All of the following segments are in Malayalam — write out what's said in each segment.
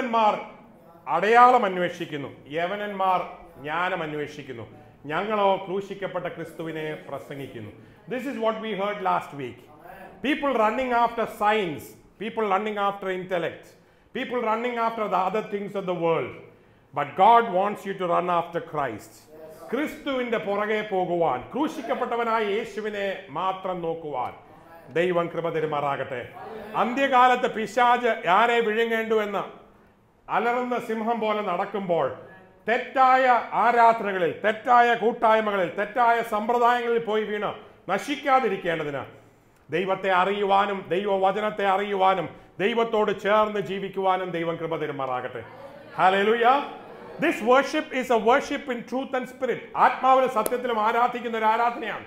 യഹൂദന്മാർ അടയാളം അന്വേഷിക്കുന്നു യവനന്മാർ ജ്ഞാനം അന്വേഷിക്കുന്നു ഞങ്ങളോ ക്രൂശിക്കപ്പെട്ട ക്രിസ്തുവിനെ പ്രസംഗിക്കുന്നു this is what we heard last week people running after science people running after intellect people running after the other things of the world but God wants you to run after Christ ക്രിസ്തുവിന്റെ പുറകെ പോകുവാൻ ക്രൂശിക്കപ്പെട്ടവനായ യേശുവിനെ മാത്രം നോക്കുവാൻ ദൈവം കൃപ തെരുമാറാകട്ടെ അന്ത്യകാലത്ത് പിശാജ് ആരെ വിഴുങ്ങേണ്ടു എന്ന് അലറുന്ന സിംഹം പോലെ നടക്കുമ്പോൾ തെറ്റായ ആരാധനകളിൽ തെറ്റായ കൂട്ടായ്മകളിൽ തെറ്റായ സമ്പ്രദായങ്ങളിൽ പോയി വീണ് നശിക്കാതിരിക്കേണ്ടതിന് ദൈവത്തെ അറിയുവാനും ദൈവവചനത്തെ അറിയുവാനും ദൈവത്തോട് ചേർന്ന് ജീവിക്കുവാനും ദൈവം കൃപ തരുമാറാകട്ടെ hallelujah this worship is a worship in truth and spirit ആത്മാവിലും സത്യത്തിലും ആരാധിക്കുന്ന ഒരു ആരാധനയാണ്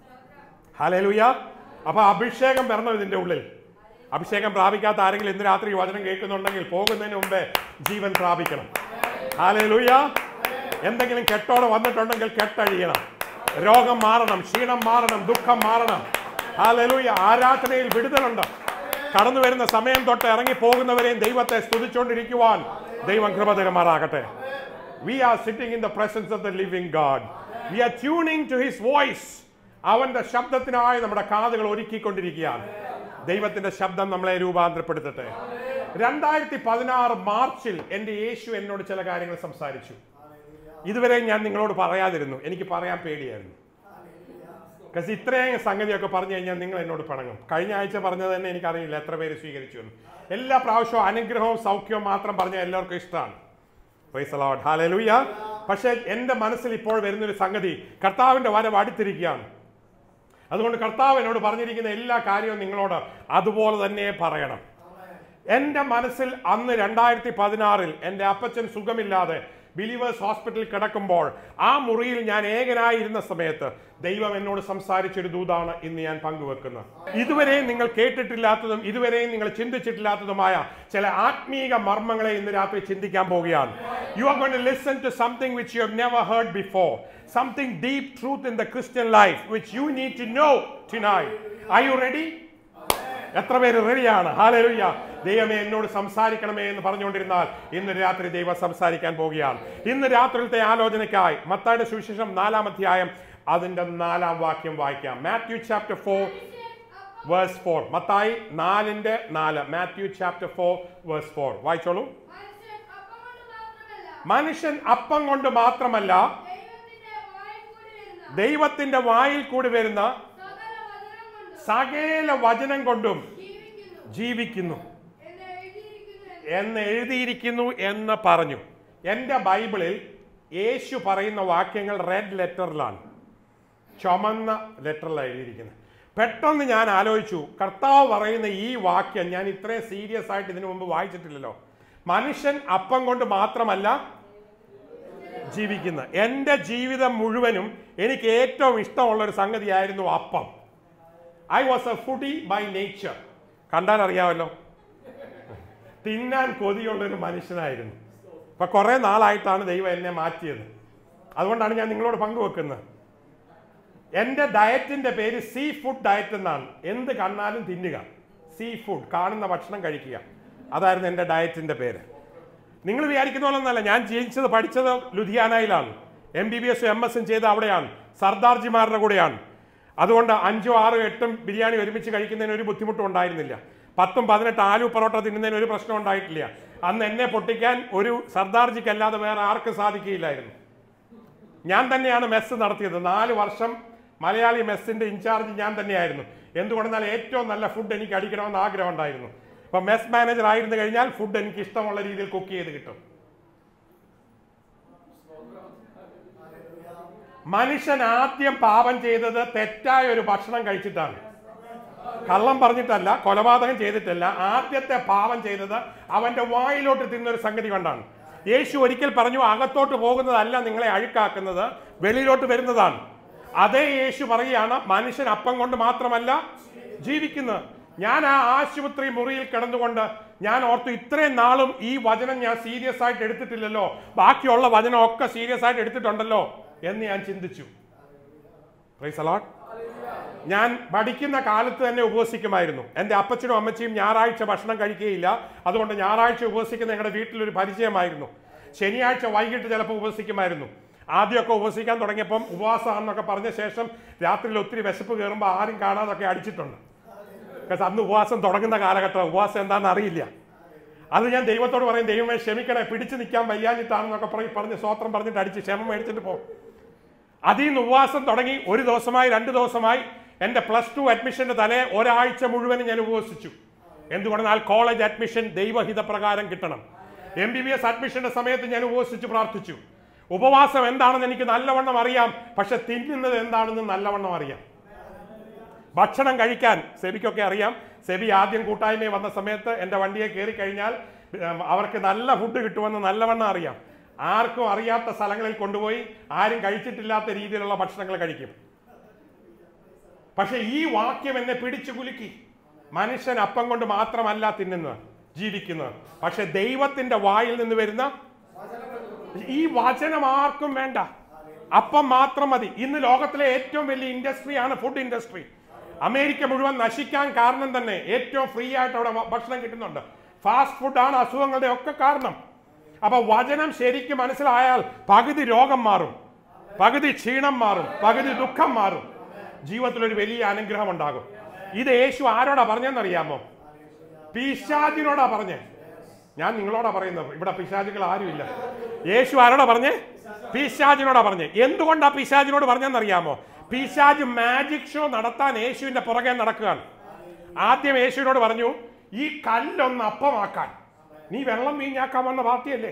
ഹല്ലേലൂയ അപ്പൊ അഭിഷേകം വരണം ഇതിന്റെ ഉള്ളിൽ അഭിഷേകം പ്രാപിക്കാത്ത ആരെങ്കിലും ഇന്ന് രാത്രി ഈ വചനം കേൾക്കുന്നുണ്ടെങ്കിൽ പോകുന്നതിന് മുമ്പേ ജീവൻ പ്രാപിക്കണം ഹല്ലേലൂയ എന്തെങ്കിലും കെട്ടോടെ വന്നിട്ടുണ്ടെങ്കിൽ കെട്ടഴിയണം രോഗം മാറണം ക്ഷീണം മാറണം ദുഃഖം മാറണം ഹല്ലേലൂയ ആരാധനയിൽ വിടുതലുണ്ട് കടന്നു വരുന്ന സമയം തൊട്ട് ഇറങ്ങി പോകുന്നവരെയും ദൈവത്തെ സ്തുതിച്ചുകൊണ്ടിരിക്കുവാൻ ദൈവം കൃപ തരുമാറാകട്ടെ we are sitting in the presence of the living God we are tuning to his voice അവന്റെ ശബ്ദത്തിനായി നമ്മുടെ കാതുകൾ ഒരുക്കിക്കൊണ്ടിരിക്കുകയാണ് ദൈവത്തിന്റെ ശബ്ദം നമ്മളെ രൂപാന്തരപ്പെടുത്തട്ടെ രണ്ടായിരത്തി പതിനാറ് മാർച്ചിൽ എൻ്റെ യേശു എന്നോട് ചില കാര്യങ്ങൾ സംസാരിച്ചു ഇതുവരെ ഞാൻ നിങ്ങളോട് പറയാതിരുന്നു എനിക്ക് പറയാൻ പേടിയായിരുന്നു കാരണം ഇത്രയും സംഗതിയൊക്കെ പറഞ്ഞു കഴിഞ്ഞാൽ നിങ്ങൾ എന്നോട് പിണങ്ങും കഴിഞ്ഞ ആഴ്ച പറഞ്ഞത് തന്നെ എനിക്കറിയില്ല എത്ര പേര് സ്വീകരിച്ചു എന്ന് എല്ലാ പ്രാവശ്യവും അനുഗ്രഹവും സൗഖ്യവും മാത്രം പറഞ്ഞാൽ എല്ലാവർക്കും ഇഷ്ടമാണ് പ്രൈസ് ലോർഡ് ഹാലലൂയ പക്ഷേ എൻ്റെ മനസ്സിൽ ഇപ്പോൾ വരുന്നൊരു സംഗതി കർത്താവിൻ്റെ വരവ് അടുത്തിരിക്കുകയാണ് അതുകൊണ്ട് കർത്താവ് എന്നോട് പറഞ്ഞിരിക്കുന്ന എല്ലാ കാര്യവും നിങ്ങളോട് അതുപോലെ തന്നെ പറയണം എൻ്റെ മനസ്സിൽ അന്ന് രണ്ടായിരത്തി പതിനാറിൽ എൻ്റെ അപ്പച്ചൻ സുഖമില്ലാതെ ബിലീവേഴ്സ് ഹോസ്പിറ്റലിൽ കിടക്കുമ്പോൾ ആ മുറിയിൽ ഞാൻ ഏകനായിരുന്ന സമയത്ത് ദൈവം എന്നോട് സംസാരിച്ചൊരു ദൂതാണ് ഇന്ന് ഞാൻ പങ്കുവെക്കുന്നത് ഇതുവരെയും നിങ്ങൾ കേട്ടിട്ടില്ലാത്തതും ഇതുവരെയും നിങ്ങൾ ചിന്തിച്ചിട്ടില്ലാത്തതുമായ ചില ആത്മീക മർമ്മങ്ങളെ ഇന്ന് രാത്രി ചിന്തിക്കാൻ പോവുകയാണ് you are gone to listen to something which you have never heard before something deep truth in the Christian life which you need to know tonight are you ready എത്ര പേര് റെഡിയാണ് ഹാലലുയ്യ ദൈവമേ എന്നോട് സംസാരിക്കണമേ എന്ന് പറഞ്ഞുകൊണ്ടിരുന്നാൽ ഇന്ന് രാത്രി ദൈവം സംസാരിക്കാൻ പോവുകയാണ് ഇന്ന് രാത്രിയിലത്തെ ആലോചനയ്ക്കായി മത്തായുടെ സുവിശേഷം നാലാം അധ്യായം അതിന്റെ നാലാം വാക്യം വായിക്കാം Matthew chapter four verse four മത്തായി നാലിന്റെ നാല് Matthew chapter four verse four വായിച്ചോളൂ മനുഷ്യൻ അപ്പം കൊണ്ട് മാത്രമല്ല മനുഷ്യൻ അപ്പം കൊണ്ട് മാത്രമല്ല ദൈവത്തിന്റെ വായിൽ കൂടി വരുന്ന ദൈവത്തിന്റെ വായിൽ കൂടി വരുന്ന സകല വചനം കൊണ്ടും സകല വചനം കൊണ്ടും ജീവിക്കുന്നു ജീവിക്കുന്നു എന്ന് എന്ന് എഴുതിയിരിക്കുന്നു എഴുതിയിരിക്കുന്നു എന്ന് പറഞ്ഞു എൻ്റെ ബൈബിളിൽ യേശു പറയുന്ന വാക്യങ്ങൾ റെഡ് ലെറ്ററിലാണ് ചുമന്ന ലെറ്ററിലാണ് എഴുതിയിരിക്കുന്നത് പെട്ടെന്ന് ഞാൻ ആലോചിച്ചു കർത്താവ് പറയുന്ന ഈ വാക്യം ഞാൻ ഇത്രയും സീരിയസ് ആയിട്ട് ഇതിനു മുമ്പ് വായിച്ചിട്ടില്ലല്ലോ മനുഷ്യൻ അപ്പം കൊണ്ട് മാത്രമല്ല ജീവിക്കുന്നത് എൻ്റെ ജീവിതം മുഴുവനും എനിക്ക് ഏറ്റവും ഇഷ്ടമുള്ള ഒരു സംഗതിയായിരുന്നു അപ്പം I was a foodie by nature കണ്ടാൽ അറിയാമല്ലോ തിന്നാൻ കൊതിയുള്ള ഒരു മനുഷ്യനായിരുന്നു ഇപ്പൊ കുറെ നാളായിട്ടാണ് ദൈവം എന്നെ മാറ്റിയത് അതുകൊണ്ടാണ് ഞാൻ നിങ്ങളോട് പങ്കുവെക്കുന്നത് എൻ്റെ ഡയറ്റിന്റെ പേര് സീ ഫുഡ് ഡയറ്റ് എന്നാണ് എന്ത് കണ്ണാലും തിന്നുക സീ ഫുഡ് കാണുന്ന ഭക്ഷണം കഴിക്കുക അതായിരുന്നു എൻ്റെ ഡയറ്റിന്റെ പേര് നിങ്ങൾ വിചാരിക്കുന്ന പോലെ ഒന്നല്ല ഞാൻ ജനിച്ചത് പഠിച്ചത് ലുധിയാനയിലാണ് എം ബി ബി എസും എം എസും ചെയ്ത് അവിടെയാണ് സർദാർജിമാരുടെ കൂടെയാണ് അതുകൊണ്ട് അഞ്ചോ ആറോ എട്ടും ബിരിയാണി ഒരുമിച്ച് കഴിക്കുന്നതിന് ഒരു ബുദ്ധിമുട്ടും ഉണ്ടായിരുന്നില്ല പത്തും പതിനെട്ട് ആലു പൊറോട്ട തിന്നുന്നതിന് ഒരു പ്രശ്നം ഉണ്ടായിട്ടില്ല അന്ന് എന്നെ പൊട്ടിക്കാൻ ഒരു സർദാർജിക്കല്ലാതെ വേറെ ആർക്കും സാധിക്കുകയില്ലായിരുന്നു ഞാൻ തന്നെയാണ് മെസ്സ് നടത്തിയത് നാല് വർഷം മലയാളി മെസ്സിന്റെ ഇൻചാർജ് ഞാൻ തന്നെയായിരുന്നു എന്തുകൊണ്ടെന്നാൽ ഏറ്റവും നല്ല ഫുഡ് എനിക്ക് അടിക്കണമെന്ന് ആഗ്രഹം ഉണ്ടായിരുന്നു അപ്പൊ മെസ് മാനേജർ ആയിരുന്നു കഴിഞ്ഞാൽ ഫുഡ് എനിക്ക് ഇഷ്ടമുള്ള രീതിയിൽ കുക്ക് ചെയ്ത് കിട്ടും മനുഷ്യൻ ആദ്യം പാപം ചെയ്തത് തെറ്റായ ഒരു ഭക്ഷണം കഴിച്ചിട്ടാണ് കള്ളം പറഞ്ഞിട്ടല്ല കൊലപാതകം ചെയ്തിട്ടല്ല ആദ്യത്തെ പാപം ചെയ്തത് അവന്റെ വായിലോട്ട് തിന്നൊരു സംഗതി കൊണ്ടാണ് യേശു ഒരിക്കൽ പറഞ്ഞു അകത്തോട്ട് പോകുന്നതല്ല നിങ്ങളെ അഴുക്കാക്കുന്നത് വെളിയിലോട്ട് വരുന്നതാണ് അതേ യേശു പറയുകയാണ് മനുഷ്യൻ അപ്പം കൊണ്ട് മാത്രമല്ല ജീവിക്കുന്നത് ഞാൻ ആ ആശുപത്രി മുറിയിൽ കിടന്നുകൊണ്ട് ഞാൻ ഓർത്തു ഇത്രയും നാളും ഈ വചനം ഞാൻ സീരിയസ് ആയിട്ട് എടുത്തിട്ടില്ലല്ലോ ബാക്കിയുള്ള വചനം ഒക്കെ സീരിയസ് ആയിട്ട് എടുത്തിട്ടുണ്ടല്ലോ എന്ന് ഞാൻ ചിന്തിച്ചു പ്രൈസ് അലോട്ട് ഞാൻ പഠിക്കുന്ന കാലത്ത് തന്നെ ഉപവസിക്കുമായിരുന്നു എൻ്റെ അപ്പച്ചനും അമ്മച്ചിയും ഞായറാഴ്ച ഭക്ഷണം കഴിക്കുകയില്ല അതുകൊണ്ട് ഞായറാഴ്ച ഉപവസിക്കുന്ന ഞങ്ങളുടെ വീട്ടിലൊരു പരിചയമായിരുന്നു ശനിയാഴ്ച വൈകിട്ട് ചിലപ്പോൾ ഉപവസിക്കുമായിരുന്നു ആദ്യമൊക്കെ ഉപവസിക്കാൻ തുടങ്ങിയപ്പം ഉപവാസമാണെന്നൊക്കെ പറഞ്ഞ ശേഷം രാത്രിയിൽ ഒത്തിരി വിശപ്പ് കയറുമ്പോൾ ആരും കാണാതൊക്കെ അടിച്ചിട്ടുണ്ട് കാരണം അന്ന് ഉപവാസം തുടങ്ങുന്ന കാലഘട്ടം ഉപവാസം എന്താണെന്ന് അറിയില്ല അത് ഞാൻ ദൈവത്തോട് പറയും ദൈവമേ ക്ഷമിക്കണേ പിടിച്ചു നിൽക്കാൻ വയ്യാഞ്ഞിട്ടാണെന്നൊക്കെ പറയും പറഞ്ഞ് സ്വത്രം പറഞ്ഞിട്ട് അടിച്ച് ക്ഷമ മേടിച്ചിട്ട് പോകും അതിൽ നിന്ന് ഉപവാസം തുടങ്ങി ഒരു ദിവസമായി രണ്ട് ദിവസമായി എൻ്റെ പ്ലസ് ടു അഡ്മിഷൻ്റെ തലേ ഒരാഴ്ച മുഴുവനും ഞാൻ ഉപവസിച്ചു എന്തുകൊണ്ടെന്നാൽ കോളേജ് അഡ്മിഷൻ ദൈവഹിതപ്രകാരം കിട്ടണം എം ബി ബി എസ് അഡ്മിഷന്റെ സമയത്ത് ഞാൻ ഉപവസിച്ച് പ്രാർത്ഥിച്ചു ഉപവാസം എന്താണെന്ന് എനിക്ക് നല്ലവണ്ണം അറിയാം പക്ഷെ തിന്നുന്നത് എന്താണെന്ന് നല്ലവണ്ണം അറിയാം ഭക്ഷണം കഴിക്കാൻ സെബിക്കൊക്കെ അറിയാം സെബി ആദ്യം കൂട്ടായ്മയിൽ വന്ന സമയത്ത് എൻ്റെ വണ്ടിയെ കയറി കഴിഞ്ഞാൽ ഉം, അവർക്ക് നല്ല ഫുഡ് കിട്ടുമെന്ന് നല്ലവണ്ണം അറിയാം ആർക്കും അറിയാത്ത സ്ഥലങ്ങളിൽ കൊണ്ടുപോയി ആരും കഴിച്ചിട്ടില്ലാത്ത രീതിയിലുള്ള ഭക്ഷണങ്ങൾ കഴിക്കും പക്ഷെ ഈ വാക്യം എന്നെ പിടിച്ചു കുലുക്കി മനുഷ്യൻ അപ്പം കൊണ്ട് മാത്രമല്ല തിന്നുന്നത് ജീവിക്കുന്നത് പക്ഷെ ദൈവത്തിന്റെ വായിൽ നിന്ന് വരുന്ന ഈ വചനം ആർക്കും വേണ്ട അപ്പം മാത്രം മതി ഇന്ന് ലോകത്തിലെ ഏറ്റവും വലിയ ഇൻഡസ്ട്രിയാണ് ഫുഡ് ഇൻഡസ്ട്രി അമേരിക്ക മുഴുവൻ നശിക്കാൻ കാരണം തന്നെ ഏറ്റവും ഫ്രീ ആയിട്ട് അവിടെ ഭ- ഭക്ഷണം കിട്ടുന്നുണ്ട് ഫാസ്റ്റ് ഫുഡാണ് അസുഖങ്ങളുടെ ഒക്കെ കാരണം അപ്പൊ വചനം ശരിക്കും മനസ്സിലായാൽ പകുതി രോഗം മാറും പകുതി ക്ഷീണം മാറും പകുതി ദുഃഖം മാറും ജീവിതത്തിൽ ഒരു വലിയ അനുഗ്രഹം ഉണ്ടാകും ഇത് യേശു ആരോടാ പറഞ്ഞെന്നറിയാമോ പിശാചിനോടാ പറഞ്ഞേ ഞാൻ നിങ്ങളോടാ പറയുന്നത് ഇവിടെ പിശാചുകൾ ആരുമില്ല യേശു ആരോടാ പറഞ്ഞേ പിശാചിനോടാ പറഞ്ഞേ എന്തുകൊണ്ടാ പിശാചിനോട് പറഞ്ഞെന്നറിയാമോ പിശാജ് മാജിക് ഷോ നടത്താൻ യേശുവിന്റെ പുറകെ നടക്കുകയാണ് ആദ്യം യേശുവിനോട് പറഞ്ഞു ഈ കല്ലൊന്ന് അപ്പമാക്കാൻ നീ വെള്ളം വീഞ്ഞാക്കാൻ വന്ന പാർട്ടിയല്ലേ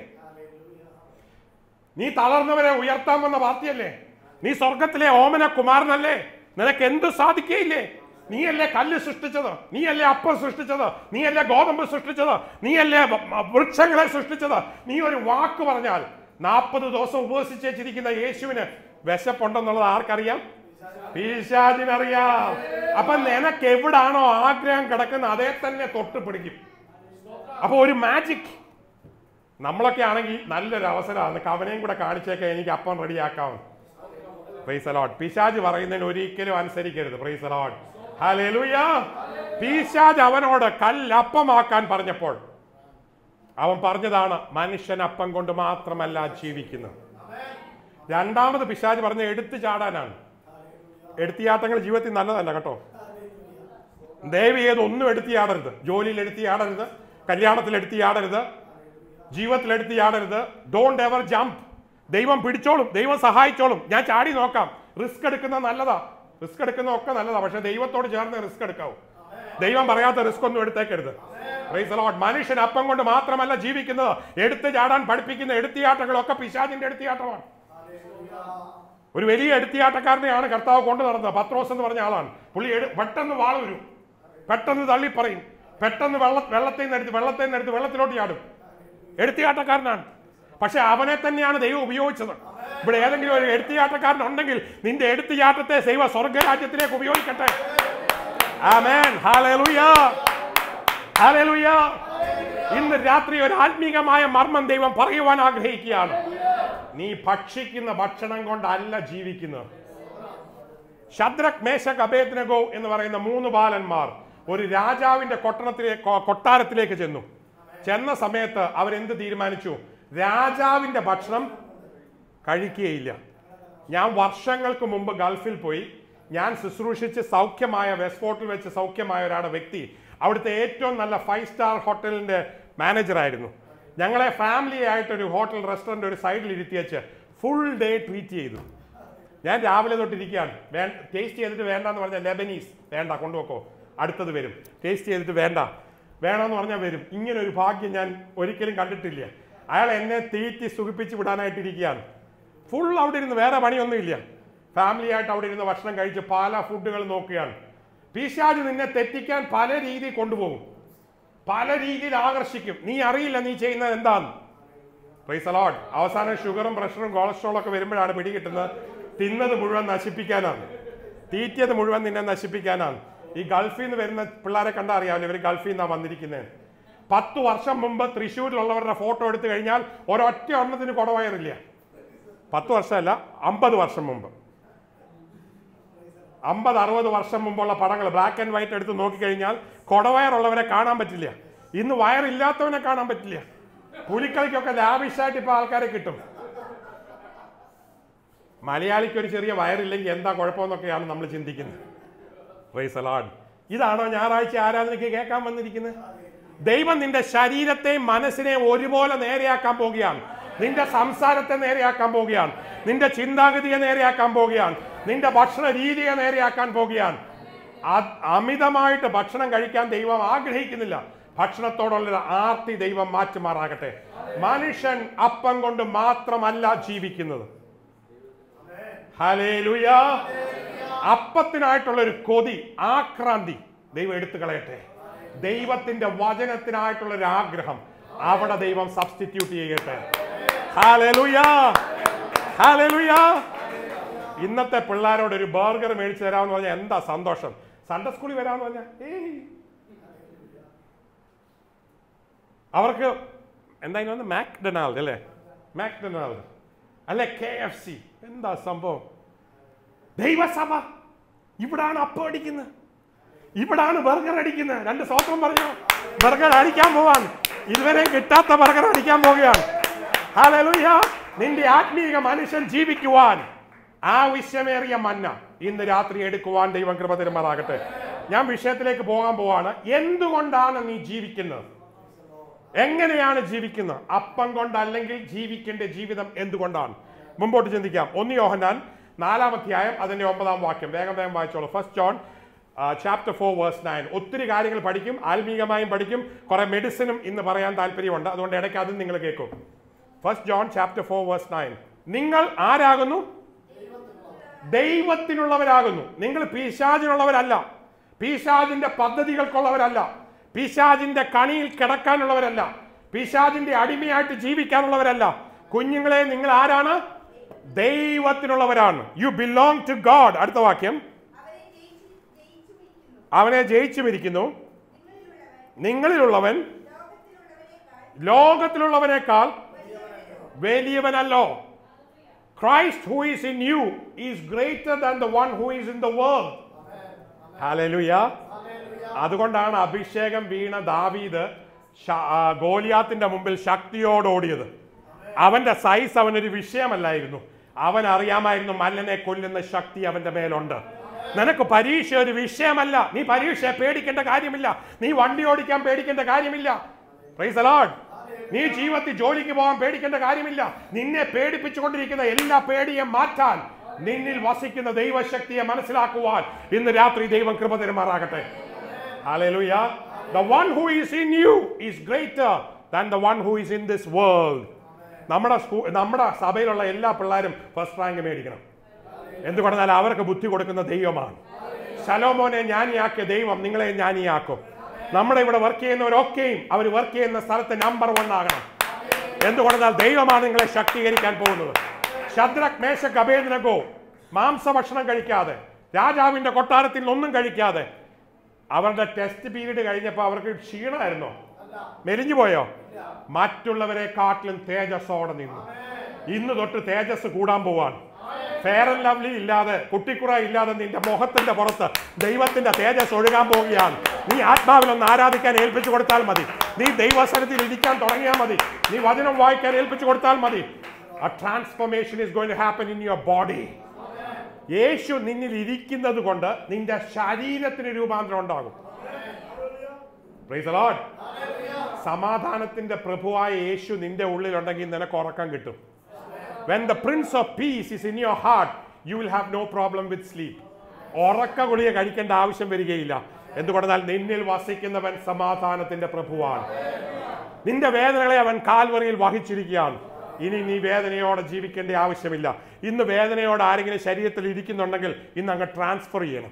നീ തളർന്നവരെ ഉയർത്താൻ വന്ന പാർട്ടിയല്ലേ നീ സ്വർഗത്തിലെ ഓമന കുമാരനല്ലേ നിനക്ക് എന്ത് സാധിക്കയില്ലേ നീയല്ലേ കല്ല് സൃഷ്ടിച്ചത് നീയല്ലേ അപ്പം സൃഷ്ടിച്ചത് നീയല്ലേ ഗോതമ്പ് സൃഷ്ടിച്ചത് നീയല്ലേ വ- വ- വൃക്ഷങ്ങളെ സൃഷ്ടിച്ചത് നീ ഒരു വാക്ക് പറഞ്ഞാൽ നാൽപ്പത് ദിവസം ഉപവസിച്ചിരിക്കുന്ന യേശുവിന് വിശപ്പുണ്ടെന്നുള്ളത് ആർക്കറിയാം പിശാചിനറിയാം അപ്പൊ നിനക്ക് എവിടാണോ ആഗ്രഹം കിടക്കുന്ന അതേ തന്നെ തൊട്ട് പിടിക്കും അപ്പൊ ഒരു മാജിക് നമ്മളൊക്കെ ആണെങ്കിൽ നല്ലൊരു അവസരമാണ് കവനയും കൂടെ കാണിച്ചേക്കെ എനിക്ക് അപ്പം റെഡിയാക്കാം പ്രൈസ് അലോട്ട് പിശാജ് പറയുന്നതിന് ഒരിക്കലും അനുസരിക്കരുത് പ്രൈസ് അലോട്ട് ഹല്ലേലൂയ പിശാജ് അവനോട് കല്ലപ്പമാക്കാൻ പറഞ്ഞപ്പോൾ അവൻ പറഞ്ഞതാണ് മനുഷ്യൻ അപ്പം കൊണ്ട് മാത്രമല്ല ജീവിക്കുന്നത് രണ്ടാമത് പിശാജ് പറഞ്ഞ എടുത്തു ചാടാനാണ് എടുത്തിയാട്ടങ്ങൾ ജീവിതത്തിൽ നല്ലതല്ല കേട്ടോ ദയവ് ചെയ്ത് ഒന്നും എടുത്തിയാടരുത് ജോലിയിൽ എടുത്തിയാടരുത് കല്യാണത്തിൽ എടുത്തിയാടരുത് ജീവിതത്തിൽ എടുത്തിയാടരുത് ഡോണ്ട് എവർ ജംപ് ദൈവം പിടിച്ചോളും ദൈവം സഹായിച്ചോളും ഞാൻ ചാടി നോക്കാം റിസ്ക് എടുക്കുന്നത് നല്ലതാ റിസ്ക് എടുക്കുന്ന ഒക്കെ നല്ലതാ പക്ഷെ ദൈവത്തോട് ചേർന്ന് റിസ്ക് എടുക്കാവൂ ദൈവം പറയാത്ത റിസ്ക് ഒന്നും എടുത്തേക്കരുത് Praise the Lord. മനുഷ്യൻ അപ്പം കൊണ്ട് മാത്രമല്ല ജീവിക്കുന്നത് എടുത്തു ചാടാൻ പഠിപ്പിക്കുന്ന എടുത്തിയാട്ടങ്ങളൊക്കെ പിശാചിന്റെ എടുത്തിയാട്ടമാണ് ഒരു വലിയ എടുത്തിയാട്ടക്കാരനെയാണ് കർത്താവ് കൊണ്ടു നടന്നത് പത്രോസ് എന്ന് പറഞ്ഞ ആളാണ് പുള്ളി എടു- പെട്ടെന്ന് വാള വരും പെട്ടെന്ന് തള്ളി പറയും പെട്ടെന്ന് വെള്ള വെള്ളത്തിൽ നിന്ന് എടുത്ത് വെള്ളത്തിൽ നിന്ന് എടുത്ത് വെള്ളത്തിലോട്ട് ചാടും എടുത്തിയാട്ടക്കാരനാണ് പക്ഷെ അവനെ തന്നെയാണ് ദൈവം ഉപയോഗിച്ചത് ഇവിടെ ഏതെങ്കിലും ഒരു എടുത്തിയാട്ടക്കാരൻ ഉണ്ടെങ്കിൽ നിന്റെ എടുത്തിയാട്ടത്തെ ദൈവ സ്വർഗരാജ്യത്തിലേക്ക് ഉപയോഗിക്കട്ടെ ആമേൻ ഹല്ലേലൂയ ഹല്ലേലൂയ ഇന്ന് രാത്രി ഒരു ആത്മീകമായ മർമ്മം ദൈവം പറയുവാൻ ആഗ്രഹിക്കുകയാണ് നീ ഭക്ഷിക്കുന്ന ഭക്ഷണം കൊണ്ടല്ല ജീവിക്കുന്നത് ശദ്രക് മേശക് അഭേദ്നഗോ എന്ന് പറയുന്ന മൂന്ന് ബാലന്മാർ ഒരു രാജാവിന്റെ കൊട്ടണത്തിലേക്ക് കൊ- കൊട്ടാരത്തിലേക്ക് ചെന്നു ചെന്ന സമയത്ത് അവരെന്ത് തീരുമാനിച്ചു രാജാവിന്റെ ഭക്ഷണം കഴിക്കുകയില്ല ഞാൻ വർഷങ്ങൾക്ക് മുമ്പ് ഗൾഫിൽ പോയി ഞാൻ ശുശ്രൂഷിച്ച് സൗഖ്യമായ വെസ്റ്റ്ഫോർട്ടിൽ വെച്ച് സൗഖ്യമായ ഒരാളുടെ വ്യക്തി അവിടുത്തെ ഏറ്റവും നല്ല ഫൈവ് സ്റ്റാർ ഹോട്ടലിന്റെ മാനേജറായിരുന്നു ഞങ്ങളെ ഫാമിലി ആയിട്ട് ഒരു ഹോട്ടൽ റെസ്റ്റോറൻറ്റ് ഒരു സൈഡിൽ ഇരുത്തിയച്ച് ഫുൾ ഡേ ട്രീറ്റ് ചെയ്തു ഞാൻ രാവിലെ തൊട്ടിരിക്കുകയാണ് വേ ടേസ്റ്റ് ചെയ്തിട്ട് വേണ്ടെന്ന് പറഞ്ഞാൽ ലെബനീസ് വേണ്ട കൊണ്ടുപോക്കോ അടുത്തത് വരും ടേസ്റ്റ് ചെയ്തിട്ട് വേണ്ട വേണമെന്ന് പറഞ്ഞാൽ വരും ഇങ്ങനെ ഒരു ഭാഗ്യം ഞാൻ ഒരിക്കലും കണ്ടിട്ടില്ല അയാൾ എന്നെ തീറ്റി സുഖിപ്പിച്ച് വിടാനായിട്ടിരിക്കുകയാണ് ഫുൾ അവിടെ ഇരുന്ന് വേറെ പണിയൊന്നുമില്ല ഫാമിലി ആയിട്ട് അവിടെ ഇരുന്ന് ഭക്ഷണം കഴിച്ച് പല ഫുഡുകൾ നോക്കുകയാണ് പീശാജ് നിന്നെ തെറ്റിക്കാൻ പല രീതിയിൽ കൊണ്ടുപോകും പല രീതിയിൽ ആകർഷിക്കും നീ അറിയില്ല നീ ചെയ്യുന്നത് എന്താന്ന് പ്രൈസ് അലോട്ട് അവസാനം ഷുഗറും പ്രഷറും കൊളസ്ട്രോളും ഒക്കെ വരുമ്പോഴാണ് പിടികിട്ടുന്നത് തിന്നത് മുഴുവൻ നശിപ്പിക്കാനാണ് തീറ്റിയത് മുഴുവൻ നിന്നെ നശിപ്പിക്കാനാണ് ഈ ഗൾഫിൽ നിന്ന് വരുന്ന പിള്ളേരെ കണ്ടാൽ അറിയാമല്ലോ ഇവർ ഗൾഫിൽ നിന്നാണ് വന്നിരിക്കുന്നത് പത്ത് വർഷം മുമ്പ് തൃശ്ശൂരിലുള്ളവരുടെ ഫോട്ടോ എടുത്തു കഴിഞ്ഞാൽ ഒരൊറ്റ എണ്ണത്തിന് കുടവയറില്ല പത്ത് വർഷമല്ല അമ്പത് വർഷം മുമ്പ് അമ്പത് അറുപത് വർഷം മുമ്പുള്ള പടങ്ങൾ ബ്ലാക്ക് ആൻഡ് വൈറ്റ് എടുത്ത് നോക്കിക്കഴിഞ്ഞാൽ കൊടവയറുള്ളവരെ കാണാൻ പറ്റില്ല ഇന്ന് വയറില്ലാത്തവനെ കാണാൻ പറ്റില്ല പുലിക്കളിക്കൊക്കെ ലാവിഷായിട്ട് ഇപ്പൊ ആൾക്കാരെ കിട്ടും മലയാളിക്ക് ഒരു ചെറിയ വയറില്ലെങ്കിൽ എന്താ കുഴപ്പമെന്നൊക്കെയാണ് നമ്മൾ ചിന്തിക്കുന്നത് പ്രൈസ് അലാഡ് ഇതാണോ ഞായറാഴ്ച ആരാധനയ്ക്ക് കേൾക്കാൻ വന്നിരിക്കുന്നത് ദൈവം നിന്റെ ശരീരത്തെയും മനസ്സിനെയും ഒരുപോലെ നേരെയാക്കാൻ പോവുകയാണ് നിന്റെ സംസാരത്തെ നേരെയാക്കാൻ പോവുകയാണ് നിന്റെ ചിന്താഗതിയെ നേരെയാക്കാൻ പോവുകയാണ് നിന്റെ ഭക്ഷണ രീതിയെ നേരെയാക്കാൻ പോവുകയാണ് അ- അമിതമായിട്ട് ഭക്ഷണം കഴിക്കാൻ ദൈവം ആഗ്രഹിക്കുന്നില്ല ഭക്ഷണത്തോടുള്ളൊരു ആർത്തി ദൈവം മാറ്റുമാറാകട്ടെ മനുഷ്യൻ അപ്പം കൊണ്ട് മാത്രമല്ല ജീവിക്കുന്നത് ഹലേലുയ അപ്പത്തിനായിട്ടുള്ള ഒരു കൊതി ആക്രാന്തി ദൈവം എടുത്തു കളയട്ടെ ദൈവത്തിന്റെ വചനത്തിനായിട്ടുള്ള ഒരു ആഗ്രഹം അവിടെ ദൈവം സബ്സ്റ്റിറ്റ്യൂട്ട് ചെയ്യട്ടെ ഹല്ലേലൂയ ഹല്ലേലൂയ ഇന്നത്തെ പിള്ളേരോട് ഒരു ബർഗർ മേടിച്ചു തരാമെന്ന് പറഞ്ഞാൽ എന്താ സന്തോഷം സൺഡേ സ്കൂളിൽ വരാമെന്ന് പറഞ്ഞാൽ ഏയ് അവർക്ക് എന്തായാലും മാക്ഡൊണാൾഡ് അല്ലേ മാക്ഡൊണാൾഡ് അല്ലെ കെ എഫ് സി എന്താ സംഭവം ദൈവസഭ ഇവിടാണ് അപ്പം അടിക്കുന്നത് ഇവിടാണ് ബർഗർ അടിക്കുന്നത് രണ്ട് സ്വത്രം പറഞ്ഞു ബർഗർ അടിക്കാൻ പോവാൻ ഇതുവരെ കിട്ടാത്ത ബർഗർ അടിക്കാൻ പോവുകയാണ് ഹല്ലേലൂയ നിന്റെ ആത്മീയ മനുഷ്യൻ ജീവിക്കുവാൻ ആവശ്യമേറിയ മന്ന ഇന്ന് രാത്രി എടുക്കുവാൻ ദൈവം കൃപ തരുമാറാകട്ടെ ഞാൻ വിഷയത്തിലേക്ക് പോകാൻ പോവാണ് എന്തുകൊണ്ടാണ് നീ ജീവിക്കുന്നത് എങ്ങനെയാണ് ജീവിക്കുന്നത് അപ്പം കൊണ്ടല്ലെങ്കിൽ ജീവിക്കേണ്ട ജീവിതം എന്തുകൊണ്ടാണ് മുമ്പോട്ട് ചിന്തിക്കാം ഒന്ന് യോഹന്നാൻ നാലാം അധ്യായം അതിന്റെ ഒമ്പതാം വാക്യം വേഗം വേഗം വായിച്ചോളൂ first John chapter four verse nine ഒത്തിരി കാര്യങ്ങൾ പഠിക്കും ആത്മീകമായും പഠിക്കും കുറെ മെഡിസിനും ഇന്ന് പറയാൻ താല്പര്യമുണ്ട് അതുകൊണ്ട് ഇടയ്ക്ക് അതും നിങ്ങൾ കേൾക്കും first John chapter four verse nine നിങ്ങൾ ആരാകുന്നു ദൈവത്തിനുള്ളവരാകുന്നു നിങ്ങൾ പീശാചിനുള്ളവരല്ല പീശാജിന്റെ പദ്ധതികൾക്കുള്ളവരല്ല പീശാജിന്റെ കണിയിൽ കിടക്കാനുള്ളവരല്ല പീശാജിന്റെ അടിമയായിട്ട് ജീവിക്കാനുള്ളവരല്ല കുഞ്ഞുങ്ങളെ നിങ്ങൾ ആരാണ് ദൈവത്തിനുള്ളവരാണ് യു ബിലോങ് ടു ഗോഡ് അടുത്ത വാക്യം അവരെ ജയിച്ചു ജയിച്ചുമിരിക്കുന്നു അവനെ ജയിച്ചുമിരിക്കുന്നു നിങ്ങളിലുള്ളവൻ ലോകത്തിലുള്ളവരെക്കാൾ ലോകത്തിലുള്ളവനേക്കാൾ വലിയവനല്ലോ Christ who is in you is greater than the one who is in the world hallelujah അതുകൊണ്ടാണ് അഭിഷേകം വീണ ദാവീദ് ശ- ആ, ഗോലിയാത്തിന്റെ മുമ്പിൽ ശക്തിയോട് ഓടിയത് അവന്റെ സൈസ് അവനൊരു വിഷയമല്ലായിരുന്നു അവൻ അറിയാമായിരുന്നു മല്ലനെ കൊല്ലുന്ന ശക്തി അവന്റെ മേലുണ്ട് നിനക്ക് പരീക്ഷ ഒരു വിഷയമല്ല നീ പരീക്ഷയെ പേടിക്കേണ്ട കാര്യമില്ല നീ വണ്ടി ഓടിക്കാൻ പേടിക്കേണ്ട കാര്യമില്ല Praise the Lord. നീ ജീവിതത്തിൽ ജോലിക്ക് പോകാൻ പേടിക്കേണ്ട കാര്യമില്ല നിന്നെ പേടിപ്പിച്ചുകൊണ്ടിരിക്കുന്ന എല്ലാ പേടിയെ മാറ്റാൻ നിന്നിൽ വസിക്കുന്ന ദൈവശക്തിയെ മനസ്സിലാക്കുവാൻ ഇന്ന് രാത്രി ദൈവം കൃപ തരുമാറാകട്ടെ Hallelujah. The one who is in you is greater than the one who is in this world. നമ്മുടെ സ്കൂ നമ്മുടെ സഭയിലുള്ള എല്ലാ പിള്ളേരും ഫസ്റ്റ് റാങ്ക് മേടിക്കണം എന്തുകൊണ്ടെന്നാൽ അവർക്ക് ബുദ്ധി കൊടുക്കുന്ന ദൈവമാണ് ശലോമോനെ ജ്ഞാനിയാക്കിയ ദൈവം നിങ്ങളെ ജ്ഞാനിയാക്കും നമ്മുടെ ഇവിടെ വർക്ക് ചെയ്യുന്നവരൊക്കെയും അവർ വർക്ക് ചെയ്യുന്ന സ്ഥലത്ത് നമ്പർ വൺ ആകണം എന്തുകൊണ്ടെന്നാൽ ദൈവമാണ് നിങ്ങളെ ശക്തീകരിക്കാൻ പോകുന്നത് ശദ്രക് മേശക് അഭേദനകോ മാംസഭക്ഷണം കഴിക്കാതെ രാജാവിന്റെ കൊട്ടാരത്തിൽ ഒന്നും കഴിക്കാതെ അവരുടെ ടെസ്റ്റ് പീരീഡ് കഴിഞ്ഞപ്പോൾ അവർക്ക് ക്ഷീണമായിരുന്നോ മെലിഞ്ഞു പോയോ മറ്റുള്ളവരെ കാട്ടിലും തേജസ്സോടെ നിന്നു ഇന്ന് തൊട്ട് തേജസ് കൂടാൻ പോവാണ് ഫെയർ ആൻഡ് ലവ്ലി ഇല്ലാതെ കുട്ടിക്കുറ ഇല്ലാതെ നിന്റെ മുഖത്തിന്റെ പുറത്ത് ദൈവത്തിന്റെ തേജസ് ഒഴുകാൻ പോവുകയാണ് നീ ആത്മാവിലൊന്ന് ആരാധിക്കാൻ ഏൽപ്പിച്ചു കൊടുത്താൽ മതി നീ ദൈവസനത്തിൽ ഇരിക്കാൻ തുടങ്ങിയാൽ മതി നീ വചനം വായിക്കാൻ ഏൽപ്പിച്ചു കൊടുത്താൽ മതി a transformation is going to happen in your body യേശു നിന്നിൽ ഇരിക്കുന്നത് കൊണ്ട് നിന്റെ ശരീരത്തിന് രൂപാന്തരം ഉണ്ടാകും Praise the Lord. സമാധാനത്തിന്റെ പ്രഭുവായ യേശു നിന്റെ ഉള്ളിലുണ്ടെങ്കിൽ നിനക്ക് ഉറക്കം കിട്ടും when the prince of peace is in your heart you will have no problem with sleep ഉറക്ക ഗുളിക കഴിക്കേണ്ട ആവശ്യം വരികയില്ല എന്തുകൊണ്ടെന്നാൽ നിന്നിൽ വസിക്കുന്നവൻ സമാധാനത്തിന്റെ പ്രഭുവാണ് നിന്റെ വേദനകളെ അവൻ കാൽവറിയിൽ വഹിച്ചിരിക്കുകയാണ് ഇനി നീ വേദനയോടെ ജീവിക്കേണ്ട ആവശ്യമില്ല ഇന്ന് വേദനയോടെ ആരെങ്കിലും ശരീരത്തിൽ ഇരിക്കുന്നുണ്ടെങ്കിൽ ഇന്ന് അങ്ങ് ട്രാൻസ്ഫർ ചെയ്യണം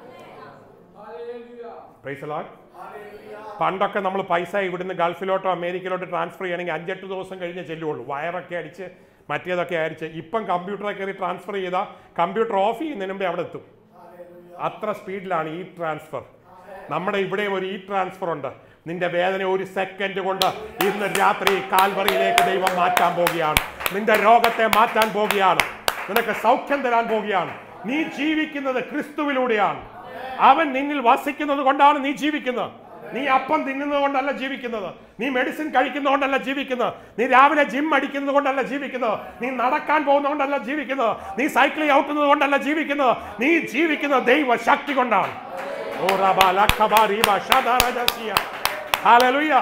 Praise the Lord. പണ്ടൊക്കെ നമ്മൾ പൈസ ഇവിടുന്ന് ഗൾഫിലോട്ടോ അമേരിക്കയിലോട്ടോ ട്രാൻസ്ഫർ ചെയ്യണമെങ്കിൽ അഞ്ചെട്ട് ദിവസം കഴിഞ്ഞേ ചെല്ലുള്ളൂ വയറൊക്കെ അടിച്ച് മറ്റേതൊക്കെ അടിച്ച് ഇപ്പം കമ്പ്യൂട്ടറെ കയറി ട്രാൻസ്ഫർ ചെയ്താൽ കമ്പ്യൂട്ടർ ഓഫ് ചെയ്യുന്നതിന് മുമ്പേ അവിടെ എത്തും അത്ര സ്പീഡിലാണ് ഈ ട്രാൻസ്ഫർ നമ്മുടെ ഇവിടെ ഒരു ഈ ട്രാൻസ്ഫർ ഉണ്ട് നിന്റെ വേദന ഒരു സെക്കൻഡ് കൊണ്ട് ഇന്ന് രാത്രി കാൽവറിയിലേക്ക് ദൈവം മാറ്റാൻ പോവുകയാണ് നിന്റെ രോഗത്തെ മാറ്റാൻ പോവുകയാണ് നിനക്ക് സൗഖ്യം തരാൻ പോവുകയാണ് നീ ജീവിക്കുന്നത് ക്രിസ്തുവിലൂടെയാണ് അവൻ നിന്നിൽ വസിക്കുന്നത് കൊണ്ടാണ് നീ ജീവിക്കുന്നത് നീ അപ്പം തിന്നുന്നത് കൊണ്ടല്ല ജീവിക്കുന്നത് നീ മെഡിസിൻ കഴിക്കുന്നത് കൊണ്ടല്ല ജീവിക്കുന്നത് നീ രാവിലെ ജിം അടിക്കുന്നത് കൊണ്ടല്ല ജീവിക്കുന്നത് നീ നടക്കാൻ പോകുന്നത് കൊണ്ടല്ല ജീവിക്കുന്നത് നീ സൈക്കിൾ ഔട്ടുന്നത് കൊണ്ടല്ല ജീവിക്കുന്നത് നീ ജീവിക്കുന്നത് ദൈവ ശക്തി കൊണ്ടാണ് ഓ റബ ലഖബ റീബ ഷദറ ജസിയ. ഹല്ലേലൂയ.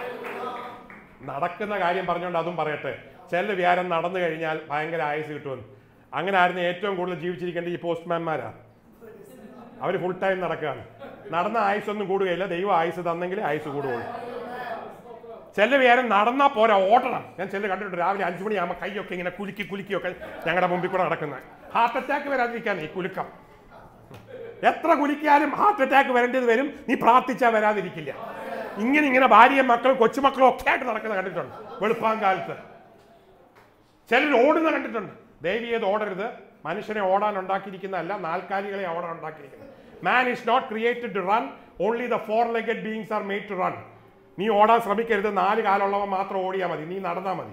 നടക്കുന്ന കാര്യം പറഞ്ഞുകൊണ്ട് അതും പറയട്ടെ ചില വ്യാരം നടന്നു കഴിഞ്ഞാൽ ഭയങ്കര ആയുസ് കിട്ടുമെന്ന് അങ്ങനെ ആയിരുന്നു ഏറ്റവും കൂടുതൽ ജീവിച്ചിരിക്കേണ്ട ഈ പോസ്റ്റ്മാൻമാരാ അവർ ഫുൾ ടൈം നടക്കുകയാണ് നടന്ന ആയുസ് ഒന്നും കൂടുകയില്ല ദൈവം ആയുസ് തന്നെങ്കിൽ ആയുസ് കൂടുകയുള്ളൂ ചില പേരും നടന്നാ പോരാ ഓടണം ഞാൻ ചില കണ്ടിട്ടുണ്ട് രാവിലെ അഞ്ചു മണിയാകുമ്പോൾ കൈയൊക്കെ ഇങ്ങനെ കുലുക്കി കുലുക്കിയൊക്കെ ഞങ്ങളുടെ മുമ്പിൽ കൂടെ നടക്കുന്നത് ഹാർട്ട് അറ്റാക്ക് വരാതിരിക്കാൻ ഈ കുലുക്കം എത്ര കുലിക്കാലും ഹാർട്ട് അറ്റാക്ക് വരേണ്ടത് വരും നീ പ്രാർത്ഥിച്ചാൽ വരാതിരിക്കില്ല ഇങ്ങനെ ഇങ്ങനെ ഭാര്യയും മക്കളും കൊച്ചുമക്കളും ഒക്കെ ആയിട്ട് നടക്കുന്ന കണ്ടിട്ടുണ്ട് വെളുപ്പാങ്കാലത്ത് ചിലർ ഓടുന്ന കണ്ടിട്ടുണ്ട് ദേവി ഏത് ഓടരുത് മനുഷ്യനെ ഓടാൻ ഉണ്ടാക്കിയിരിക്കുന്നതല്ല നാൽക്കാലികളെ ഓടാൻ ഉണ്ടാക്കിയിരിക്കുന്നത് man is not created to run only the four legged beings are made to run നീ ഓടാൻ ശ്രമിക്കരുത് നാല് കാലുള്ളവൻ മാത്രം ഓടിയാൽ മതി നീ നടന്നാൽ മതി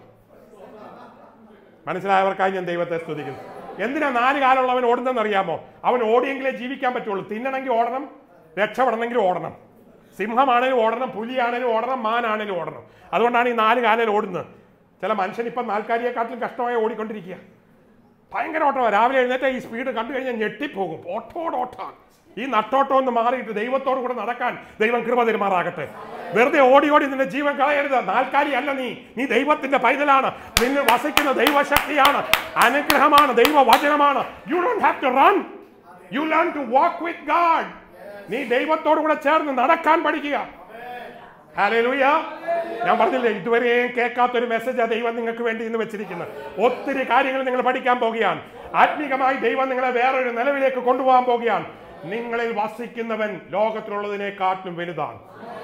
മനസ്സിലായവർക്കായി ഞാൻ ദൈവത്തെ സ്തുതിക്കുന്നു എന്തിനാ നാല് കാലുള്ളവൻ ഓടുന്നതെന്ന് അറിയാമോ അവൻ ഓടിയെങ്കിലേ ജീവിക്കാൻ പറ്റുള്ളൂ തിന്നണമെങ്കിൽ ഓടണം രക്ഷപ്പെടണമെങ്കിൽ ഓടണം സിംഹമാണേലും ഓടണം പുലിയാണേലും ഓടണം മാനാണേലും ഓടണം അതുകൊണ്ടാണ് ഈ നാല് കാലിൽ ഓടുന്നത് ചില മനുഷ്യൻ ഇപ്പം നാൽക്കാലിയെക്കാട്ടിലും കഷ്ടമായി ഓടിക്കൊണ്ടിരിക്കുക ഭയങ്കര ഓട്ടമാണ് രാവിലെ എഴുന്നേറ്റ് ഈ സ്പീഡ് കണ്ടു കഴിഞ്ഞാൽ ഞെട്ടിപ്പോകും ഓട്ടോടോട്ടാണ് ഈ നട്ടോട്ടം ഒന്ന് മാറിയിട്ട് ദൈവത്തോട് കൂടെ നടക്കാൻ ദൈവം കൃപ പെരുമാറാകട്ടെ വെറുതെ ഓടി ഓടി നിന്റെ ജീവൻ കളയരുത് നാൽക്കാലി അല്ല നീ നീ ദൈവത്തിന്റെ പൈതലാണ് നിന്നിൽ വസിക്കുന്ന ദൈവശക്തിയാണ് അനുഗ്രഹമാണ് ദൈവവചനമാണ് you don't have to run you learn to walk with God നീ ദൈവത്തോട് കൂടെ ചേർന്ന് നടക്കാൻ പഠിക്കുക ഹല്ലേലൂയ ഞാൻ പറഞ്ഞില്ലേ ഇതുവരെയും കേൾക്കാത്തൊരു മെസ്സേജ് ദൈവം നിങ്ങൾക്ക് വേണ്ടി ഇന്ന് വെച്ചിരിക്കുന്നത് ഒത്തിരി കാര്യങ്ങൾ നിങ്ങൾ പഠിക്കാൻ പോകുകയാണ് ആത്മീകമായി ദൈവം നിങ്ങളെ വേറൊരു നിലവിലേക്ക് കൊണ്ടുപോകാൻ പോകുകയാണ് നിങ്ങളിൽ വസിക്കുന്നവൻ ലോകത്തിലുള്ളതിനെക്കാട്ടിലും വലുതാണ്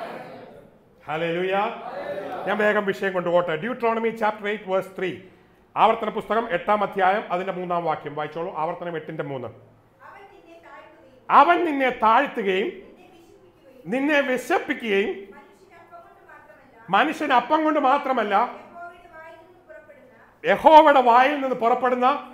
ഹല്ലേലൂയ ഞാൻ വേഗം വിഷയം കൊണ്ടുപോട്ടെ Deuteronomy chapter eight verse three ആവർത്തന പുസ്തകം എട്ടാം അധ്യായം അതിന്റെ മൂന്നാം വാക്യം വായിച്ചോളൂ ആവർത്തനം എട്ടിന്റെ മൂന്ന് അവൻ നിന്നെ താഴ്ത്തുകയും അവൻ നിന്നെ താഴ്ത്തുകയും നിന്നെ വിശപ്പിക്കുകയും നിന്നെ വിശപ്പിക്കുകയും മനുഷ്യൻ അപ്പം കൊണ്ട് മാത്രമല്ല മനുഷ്യൻ അപ്പം കൊണ്ട് മാത്രമല്ല യഹോവയുടെ വായിൽ നിന്ന് പുറപ്പെടുന്ന യഹോവയുടെ വായിൽ നിന്ന് പുറപ്പെടുന്ന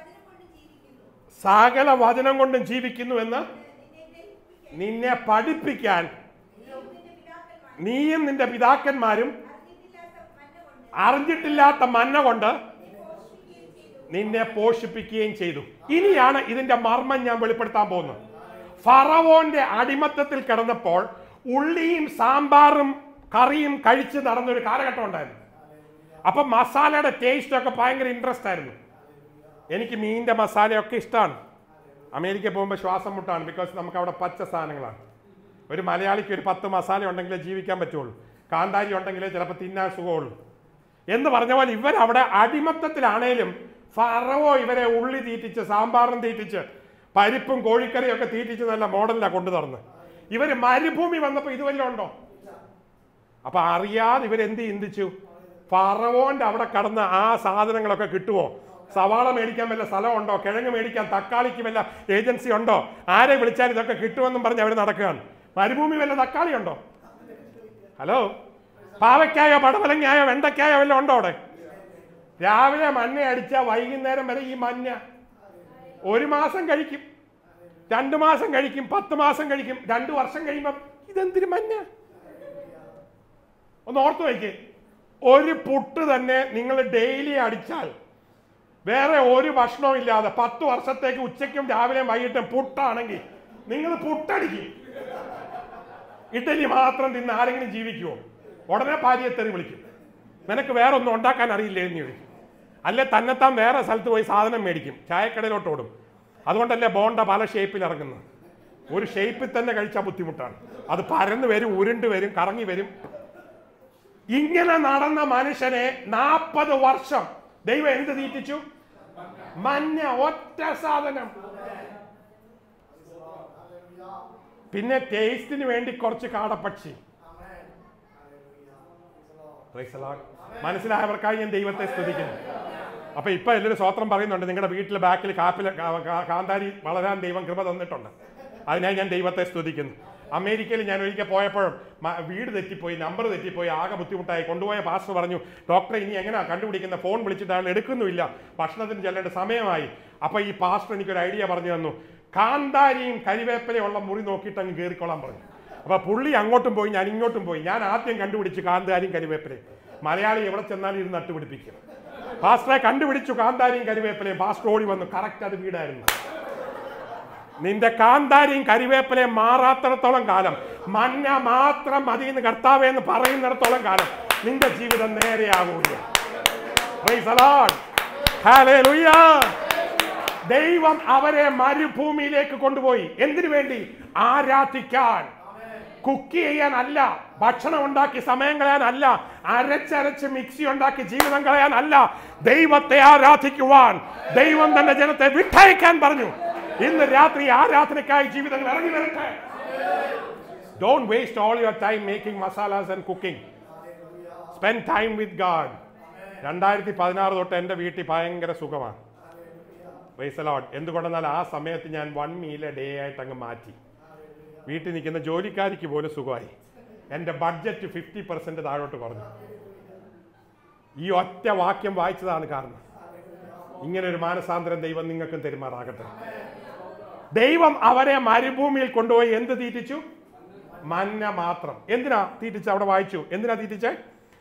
സകല വചനം കൊണ്ട് സകല വചനം കൊണ്ടും ജീവിക്കുന്നു ജീവിക്കുന്നു എന്ന് നിന്നെ ഗ്രഹിപ്പിക്കാൻ നിന്നെ പഠിപ്പിക്കാൻ നീയും നിന്റെ പിതാക്കന്മാരും നീയും നിന്റെ പിതാക്കന്മാരും അറിഞ്ഞിട്ടില്ലാത്ത മന്ന കൊണ്ട് അറിഞ്ഞിട്ടില്ലാത്ത മന്ന കൊണ്ട് നിന്നെ പോഷിപ്പിക്കുകയും ചെയ്തു നിന്നെ പോഷിപ്പിക്കുകയും ചെയ്തു ഇനിയാണ് ഇതിന്റെ മർമ്മം ഞാൻ വെളിപ്പെടുത്താൻ പോകുന്നത് ഫറവോന്റെ അടിമത്തത്തിൽ കിടന്നപ്പോൾ ഉള്ളിയും സാമ്പാറും കറിയും കഴിച്ച് നടന്നൊരു കാലഘട്ടം ഉണ്ടായിരുന്നു അപ്പൊ മസാലയുടെ ടേസ്റ്റ് ഒക്കെ ഭയങ്കര ഇൻട്രസ്റ്റ് ആയിരുന്നു എനിക്ക് മീനിന്റെ മസാലയൊക്കെ ഇഷ്ടമാണ് അമേരിക്ക പോകുമ്പോൾ ശ്വാസം മുട്ടാണ് ബിക്കോസ് നമുക്ക് അവിടെ പച്ച സാധനങ്ങളാണ് ഒരു മലയാളിക്ക് ഒരു പത്ത് മസാല ഉണ്ടെങ്കിലേ ജീവിക്കാൻ പറ്റുള്ളൂ കാന്താരി ഉണ്ടെങ്കിലേ ചിലപ്പോൾ തിന്നാൻ സുഖമുള്ളൂ എന്ന് പറഞ്ഞ പോലെ ഇവരവിടെ അടിമത്തത്തിലാണേലും ഫറവോ ഇവരെ ഉള്ളി തീറ്റിച്ച് സാമ്പാറും തീറ്റിച്ച് പരിപ്പും കോഴിക്കറിയും ഒക്കെ തീറ്റിച്ച് നല്ല മോഡലിലാണ് കൊണ്ടു തന്നത് ഇവർ മരുഭൂമി വന്നപ്പോൾ ഇത് വല്ലതും ഉണ്ടോ അപ്പൊ അറിയാതെ ഇവരെന്ത് ചിന്തിച്ചു ഫറവോന്റെ അവിടെ കടന്ന ആ സാധനങ്ങളൊക്കെ കിട്ടുമോ സവാള മേടിക്കാൻ വല്ല സ്ഥലമുണ്ടോ കിഴങ്ങ് മേടിക്കാൻ തക്കാളിക്ക് വല്ല ഏജൻസി ഉണ്ടോ ആരെ വിളിച്ചാൽ ഇതൊക്കെ കിട്ടുമെന്നും പറഞ്ഞ് അവർ നടക്കുകയാണ് മരുഭൂമി വല്ല തക്കാളി ഉണ്ടോ ഹലോ പാവയ്ക്കായോ പടവലങ്ങായോ വെണ്ടയ്ക്കായോ വല്ലതും ഉണ്ടോ അവിടെ രാവിലെ മഞ്ഞ അടിച്ചാൽ വൈകുന്നേരം വരെ ഈ മഞ്ഞ ഒരു മാസം കഴിക്കും രണ്ടു മാസം കഴിക്കും പത്ത് മാസം കഴിക്കും രണ്ടു വർഷം കഴിയുമ്പം ഇതെന്തിനു മഞ്ഞ ഒന്ന് ഓർത്തു വയ്ക്കേ ഒരു പുട്ട് തന്നെ നിങ്ങൾ ഡെയിലി അടിച്ചാൽ വേറെ ഒരു ഭക്ഷണവും ഇല്ലാതെ പത്ത് വർഷത്തേക്ക് ഉച്ചയ്ക്കും രാവിലെയും വൈകിട്ടും പുട്ടാണെങ്കിൽ നിങ്ങൾ പുട്ടടിക്കും ഇഡലി മാത്രം തിന്ന് ആരെങ്കിലും ജീവിക്കുമോ ഉടനെ ഭാര്യയെ തെറി വിളിക്കും നിനക്ക് വേറെ ഒന്നും ഉണ്ടാക്കാൻ അറിയില്ലേ എന്ന് ചോദിക്കും അല്ലെ തന്നെത്താൻ വേറെ സ്ഥലത്ത് പോയി സാധനം മേടിക്കും ചായക്കടയിലോട്ട് ഓടും അതുകൊണ്ടല്ലേ ബോണ്ട പല ഷേപ്പിൽ ഇറങ്ങുന്നത് ഒരു ഷേപ്പിൽ തന്നെ കഴിച്ചാൽ ബുദ്ധിമുട്ടാണ് അത് പരന്ന് വരും ഉരുണ്ട് വരും കറങ്ങി വരും ഇങ്ങനെ നടന്ന മനുഷ്യനെ നാൽപ്പത് വർഷം ദൈവം എന്ത് തീറ്റിച്ചു മഞ്ഞ ഒറ്റ സാധനം പിന്നെ ടേസ്റ്റിന് വേണ്ടി കുറച്ച് കാടപ്പക്ഷി Praise the Lord. മനസ്സിലായവർക്കായി ഞാൻ ദൈവത്തെ സ്തുതിക്കുന്നു അപ്പൊ ഇപ്പൊ എല്ലാവരും സ്വത്രം പറയുന്നുണ്ട് നിങ്ങളുടെ വീട്ടിലെ ബാക്കിൽ കാപ്പിൽ കാ- കാ- കാന്താരി വളരാൻ ദൈവം കൃപ തന്നിട്ടുണ്ട് അതിനായി ഞാൻ ദൈവത്തെ സ്തുതിക്കുന്നു അമേരിക്കയിൽ ഞാൻ ഒരിക്കൽ പോയപ്പോഴും മ- വീട് തെറ്റിപ്പോയി നമ്പർ തെറ്റിപ്പോയി ആകെ ബുദ്ധിമുട്ടായി കൊണ്ടുപോയ പാസ്റ്റർ പറഞ്ഞു ഡോക്ടറെ ഇനി എങ്ങനെയാ കണ്ടുപിടിക്കുന്ന ഫോൺ വിളിച്ചിട്ട് അയാൾ എടുക്കുന്നുമില്ല ഭക്ഷണത്തിന് ചെല്ലേണ്ട സമയമായി അപ്പൊ ഈ പാസ്റ്റർ എനിക്കൊരു ഐഡിയ പറഞ്ഞു തന്നു കാന്താരിയും കരിവേപ്പിലയും ഉള്ള മുറി നോക്കിയിട്ട് അങ്ങ് കയറിക്കൊള്ളാൻ പറഞ്ഞു അപ്പൊ പുള്ളി അങ്ങോട്ടും പോയി ഞാൻ ഇങ്ങോട്ടും പോയി ഞാൻ ആദ്യം കണ്ടുപിടിച്ചു കാന്താരിയും കരിവേപ്പിലയും മലയാളി എവിടെ ചെന്നാലും ഇത് നട്ടുപിടിപ്പിക്കും പാസ്റ്ററെ കണ്ടുപിടിച്ചു കാന്താരിയും കരിവേപ്പിലയും പാസ്റ്റർ ഓടി വന്നു കറക്റ്റ് അത് വീടായിരുന്നു നിന്റെ കാന്താരിയും കരിവേപ്പിലയും മാറാത്തിടത്തോളം കാലം മഞ്ഞ മാത്രം മതി എന്ന് കർത്താവേ എന്ന് പറയുന്നിടത്തോളം കാലം നിന്റെ ജീവിതം നേരെയാകൂല Praise the Lord. Hallelujah. ദൈവം അവരെ മരുഭൂമിയിലേക്ക് കൊണ്ടുപോയി എന്തിനു വേണ്ടി ആരാധിക്കാൻ കുക്ക് ചെയ്യാനല്ല ഭക്ഷണം ഉണ്ടാക്കി സമയം കളയാനല്ല അരച്ചരച്ച് മിക്സി ഉണ്ടാക്കി ജീവിതം കളയാനല്ല ദൈവത്തെ ആരാധിക്കുവാൻ ദൈവം തന്റെ ജനത്തെ വിട്ടയക്കാൻ പറഞ്ഞു ഇന്ന് രാത്രി ആരാധനയ്ക്കായി ജീവിതങ്ങൾ ഇറങ്ങി വരട്ടെ don't waste all your time making masalas and cooking spend time with God രണ്ടായിരത്തി പതിനാറ് തൊട്ട് എൻ്റെ വീട്ടിൽ ഭയങ്കര സുഖമാണ് വൈസലോട്ട് എന്തുകൊണ്ടെന്നാൽ ആ സമയത്ത് ഞാൻ വൺ മീൽ ഡേ ആയിട്ട് അങ്ങ് മാറ്റി വീട്ടിൽ നിൽക്കുന്ന ജോലിക്കാരിക്ക് പോലും സുഖമായി എൻ്റെ ബഡ്ജറ്റ് ഫിഫ്റ്റി പെർസെൻറ്റ് താഴോട്ട് കുറഞ്ഞു ഈ ഒറ്റ വാക്യം വായിച്ചതാണ് കാരണം ഇങ്ങനെ ഒരു മാനസാന്തരം ദൈവം നിങ്ങൾക്കും തെരുമാറാകട്ടെ ദൈവം അവരെ മരുഭൂമിയിൽ കൊണ്ടുപോയി എന്ത് തീറ്റിച്ചു മഞ്ഞ മാത്രം എന്തിനാ തീറ്റിച്ച് അവിടെ വായിച്ചു എന്തിനാ തീറ്റിച്ചേ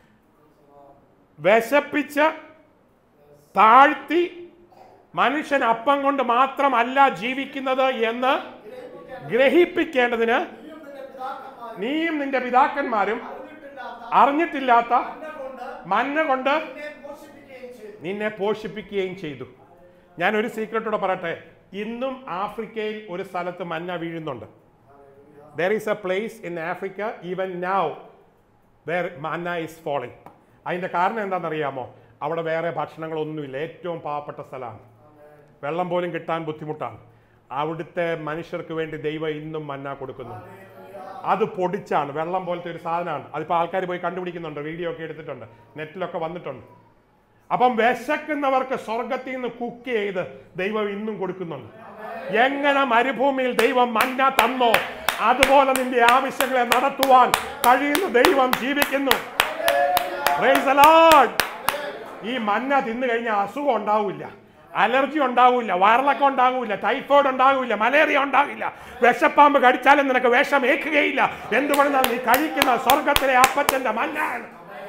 വിശപ്പിച്ച് താഴ്ത്തി മനുഷ്യൻ അപ്പം കൊണ്ട് മാത്രമല്ല ജീവിക്കുന്നത് എന്ന് ഗ്രഹിപ്പിക്കേണ്ടതിന് നീയും നിന്റെ പിതാക്കന്മാരും അറിഞ്ഞിട്ടില്ലാത്ത മഞ്ഞ കൊണ്ട് നിന്നെ പോഷിപ്പിക്കുകയും ചെയ്തു ഞാൻ ഒരു സീക്രട്ടോടെ പറയട്ടെ ഇന്നും ആഫ്രിക്കയിൽ ഒരു സ്ഥലത്ത് മഞ്ഞ വീഴുന്നുണ്ട് there is a place in Africa even now where manna is falling അതിൻ്റെ കാരണം എന്താണെന്നറിയാമോ അവിടെ വേറെ ഭക്ഷണങ്ങളൊന്നുമില്ല ഏറ്റവും പാവപ്പെട്ട സ്ഥലമാണ് വെള്ളം പോലും കിട്ടാൻ ബുദ്ധിമുട്ടാണ് അവിടുത്തെ മനുഷ്യർക്ക് വേണ്ടി ദൈവം ഇന്നും മന്ന കൊടുക്കുന്നുണ്ട് അത് പൊടിച്ചാണ് വെള്ളം പോലത്തെ ഒരു സാധനമാണ് അതിപ്പോൾ ആൾക്കാർ പോയി കണ്ടുപിടിക്കുന്നുണ്ട് വീഡിയോ ഒക്കെ എടുത്തിട്ടുണ്ട് നെറ്റിലൊക്കെ വന്നിട്ടുണ്ട് അപ്പം വിശക്കുന്നവർക്ക് സ്വർഗത്തിൽ നിന്ന് കുക്ക് ചെയ്ത് ദൈവം ഇന്നും കൊടുക്കുന്നുണ്ട് എങ്ങനെ മരുഭൂമിയിൽ ദൈവം മഞ്ഞ തന്നോ അതുപോലെ നിന്റെ ആവശ്യങ്ങളെ നടത്തുവാൻ കഴിയുന്ന ദൈവം ജീവിക്കുന്നു Praise the Lord. ഈ മഞ്ഞ തിന്നു കഴിഞ്ഞാൽ അസുഖം ഉണ്ടാവില്ല അലർജി ഉണ്ടാവില്ല വയറിളക്കം ഉണ്ടാവില്ല ടൈഫോയിഡ് ഉണ്ടാവില്ല മലേറിയ ഉണ്ടാവില്ല വിഷപ്പാമ്പ് കടിച്ചാലും നിനക്ക് വിഷം ഏൽക്കുകയില്ല എന്തുകൊണ്ടെന്നാൽ നീ കഴിക്കുന്ന സ്വർഗത്തിലെ അപ്പച്ചന്റെ മഞ്ഞാണ്